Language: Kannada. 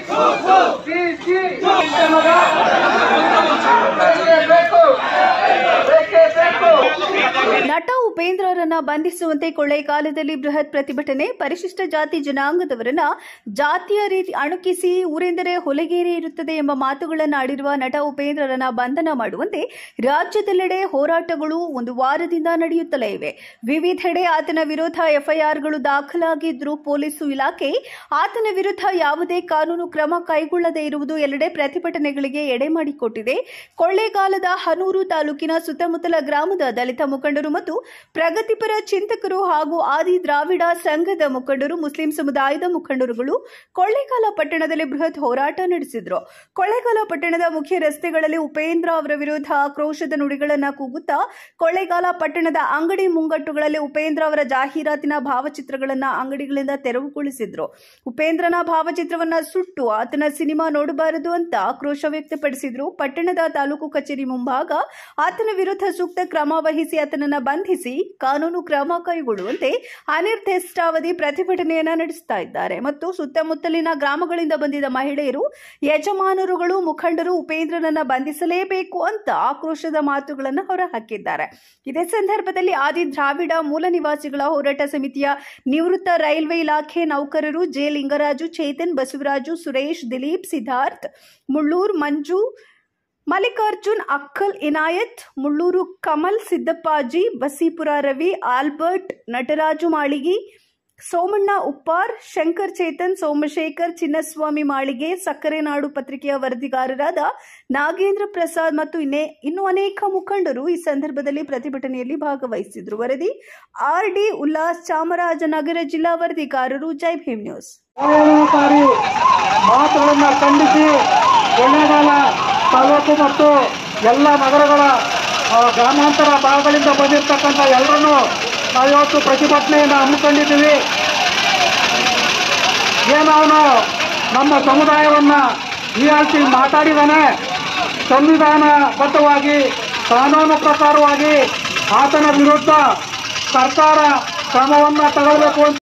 ನಟ ಉಪೇಂದ್ರರನ್ನ ಬಂಧಿಸುವಂತೆ ಕೊಳ್ಳೇಗಾಲದಲ್ಲಿ ಬೃಹತ್ ಪ್ರತಿಭಟನೆ ಪರಿಶಿಷ್ಟ ಜಾತಿ ಜನಾಂಗದವರನ್ನ ಜಾತಿಯ ರೀತಿ ಅಣುಕಿಸಿ ಊರೆಂದರೆ ಹೊಲಗೇರಿ ಇರುತ್ತದೆ ಎಂಬ ಮಾತುಗಳನ್ನು ಆಡಿರುವ ನಟ ಉಪೇಂದ್ರರನ್ನ ಬಂಧನ ಮಾಡುವಂತೆ ರಾಜ್ಯದೆಲ್ಲೆಡೆ ಹೋರಾಟಗಳು ಒಂದು ವಾರದಿಂದ ನಡೆಯುತ್ತಲೇ ಇವೆ ವಿವಿಧೆಡೆ ಆತನ ವಿರೋಧ ಎಫ್ಐಆರ್ಗಳು ದಾಖಲಾಗಿದ್ದರೂ ಪೊಲೀಸು ಇಲಾಖೆ ಆತನ ವಿರುದ್ಧ ಯಾವುದೇ ಕಾನೂನು ಕ್ರಮ ಕೈಗೊಳ್ಳದೇ ಇರುವುದು ಎಲ್ಲೆಡೆ ಪ್ರತಿಭಟನೆಗಳಿಗೆ ಎಡೆ ಮಾಡಿಕೊಟ್ಟಿದೆ ಕೊಳ್ಳೇಗಾಲದ ಹನೂರು ತಾಲೂಕಿನ ಸುತ್ತಮುತ್ತಲ ಗ್ರಾಮದ ದಲಿತ ಮುಖಂಡರು ಮತ್ತು ಪ್ರಗತಿಪರ ಚಿಂತಕರು ಹಾಗೂ ಆದಿ ದ್ರಾವಿಡ ಸಂಘದ ಮುಖಂಡರು ಮುಸ್ಲಿಂ ಸಮುದಾಯದ ಮುಖಂಡರುಗಳು ಕೊಳ್ಳೇಗಾಲ ಪಟ್ಟಣದಲ್ಲಿ ಬೃಹತ್ ಹೋರಾಟ ನಡೆಸಿದ್ರು ಕೊಳ್ಳೇಗಾಲ ಪಟ್ಟಣದ ಮುಖ್ಯ ರಸ್ತೆಗಳಲ್ಲಿ ಉಪೇಂದ್ರ ಅವರ ವಿರುದ್ಧ ಆಕ್ರೋಶದ ನುಡಿಗಳನ್ನ ಕೂಗುತ್ತಾ ಕೊಳ್ಳೇಗಾಲ ಪಟ್ಟಣದ ಅಂಗಡಿ ಮುಂಗಟ್ಟುಗಳಲ್ಲಿ ಉಪೇಂದ್ರ ಅವರ ಜಾಹೀರಾತಿನ ಭಾವಚಿತ್ರಗಳನ್ನ ಅಂಗಡಿಗಳಿಂದ ತೆರವುಗೊಳಿಸಿದ್ರು ಉಪೇಂದ್ರನ ಭಾವಚಿತ್ರವನ್ನ ಸುಟ್ಟು ಆತನ ಸಿನಿಮಾ ನೋಡಬಾರದು ಅಂತ ಆಕ್ರೋಶ ವ್ಯಕ್ತಪಡಿಸಿದ್ರು ಪಟ್ಟಣದ ತಾಲೂಕು ಕಚೇರಿ ಮುಂಭಾಗ ಆತನ ವಿರುದ್ಧ ಸೂಕ್ತ ಕ್ರಮ ವಹಿಸಿ ಆತನನ್ನ ಬಂಧಿಸಿ ಕಾನೂನು ಕ್ರಮ ಕೈಗೊಳ್ಳುವಂತೆ ಅನಿರ್ದಿಷ್ಟಾವಧಿ ಪ್ರತಿಭಟನೆಯನ್ನ ನಡೆಸ್ತಾ ಇದ್ದಾರೆ ಮತ್ತು ಸುತ್ತಮುತ್ತಲಿನ ಗ್ರಾಮಗಳಿಂದ ಬಂದಿದ್ದ ಮಹಿಳೆಯರು ಯಜಮಾನರುಗಳು ಮುಖಂಡರು ಉಪೇಂದ್ರನನ್ನ ಬಂಧಿಸಲೇಬೇಕು ಅಂತ ಆಕ್ರೋಶದ ಮಾತುಗಳನ್ನು ಹೊರಹಾಕಿದ್ದಾರೆ ಇದೇ ಸಂದರ್ಭದಲ್ಲಿ ಆದಿ ದ್ರಾವಿಡ ಮೂಲ ನಿವಾಸಿಗಳ ಹೋರಾಟ ಸಮಿತಿಯ ನಿವೃತ್ತ ರೈಲ್ವೆ ಇಲಾಖೆ ನೌಕರರು ಜೆ ಲಿಂಗರಾಜು ಚೇತನ್ ಬಸವರಾಜು ಸುರೇಶ್ ದಿಲೀಪ್ ಸಿದ್ಧಾರ್ಥ್ ಮುಳ್ಳೂರ್ ಮಂಜು ಮಲ್ಲಿಕಾರ್ಜುನ್ ಅಕ್ಕಲ್ ಇನಾಯತ್ ಮುಳ್ಳೂರು ಕಮಲ್ ಸಿದ್ದಪ್ಪಾಜಿ ಬಸೀಪುರ ರವಿ ಆಲ್ಬರ್ಟ್ ನಟರಾಜು ಮಾಳಿಗಿ ಸೋಮಣ್ಣ ಉಪ್ಪಾರ್ ಶಂಕರ್ ಚೇತನ್ ಸೋಮಶೇಖರ್ ಚಿನ್ನಸ್ವಾಮಿ ಮಾಳಿಗೆ ಸಕ್ಕರೆ ನಾಡು ಪತ್ರಿಕೆಯ ವರದಿಗಾರರಾದ ನಾಗೇಂದ್ರ ಪ್ರಸಾದ್ ಮತ್ತು ಇನ್ನೇ ಇನ್ನು ಅನೇಕ ಮುಖಂಡರು ಈ ಸಂದರ್ಭದಲ್ಲಿ ಪ್ರತಿಭಟನೆಯಲ್ಲಿ ಭಾಗವಹಿಸಿದ್ರು ವರದಿ ಆರ್ ಡಿ ಉಲ್ಲಾಸ್ ಚಾಮರಾಜನಗರ ಜಿಲ್ಲಾ ವರದಿಗಾರರು ಜೈ ಭೀಮ್ ನ್ಯೂಸ್ ಪರಿಣಾಮಕಾರಿ ಮಾತುಗಳನ್ನ ಖಂಡಿಸಿ ಕೊಳ್ಳೇಗಾಲ ತಾಲೂಕು ಮತ್ತು ಎಲ್ಲ ನಗರಗಳ ಆ, ಗ್ರಾಮಾಂತರ ಭಾಗಗಳಿಂದ ಬಂದಿರತಕ್ಕಂಥ ಎಲ್ಲರನ್ನು ನಾವಿವತ್ತು ಪ್ರತಿಭಟನೆಯನ್ನು ಹಮ್ಮಿಕೊಂಡಿದ್ದೀವಿ ಏನು ಅವನು ನಮ್ಮ ಸಮುದಾಯವನ್ನ ಹೀಯಾಳಿಸಿ ಮಾತಾಡಿದಾನೆ ಸಂವಿಧಾನಬದ್ಧವಾಗಿ ಕಾನೂನು ಪ್ರಕಾರವಾಗಿ ಆತನ ವಿರುದ್ಧ ಸರ್ಕಾರ ಕ್ರಮವನ್ನು ತಗೊಳ್ಬೇಕು ಅಂತ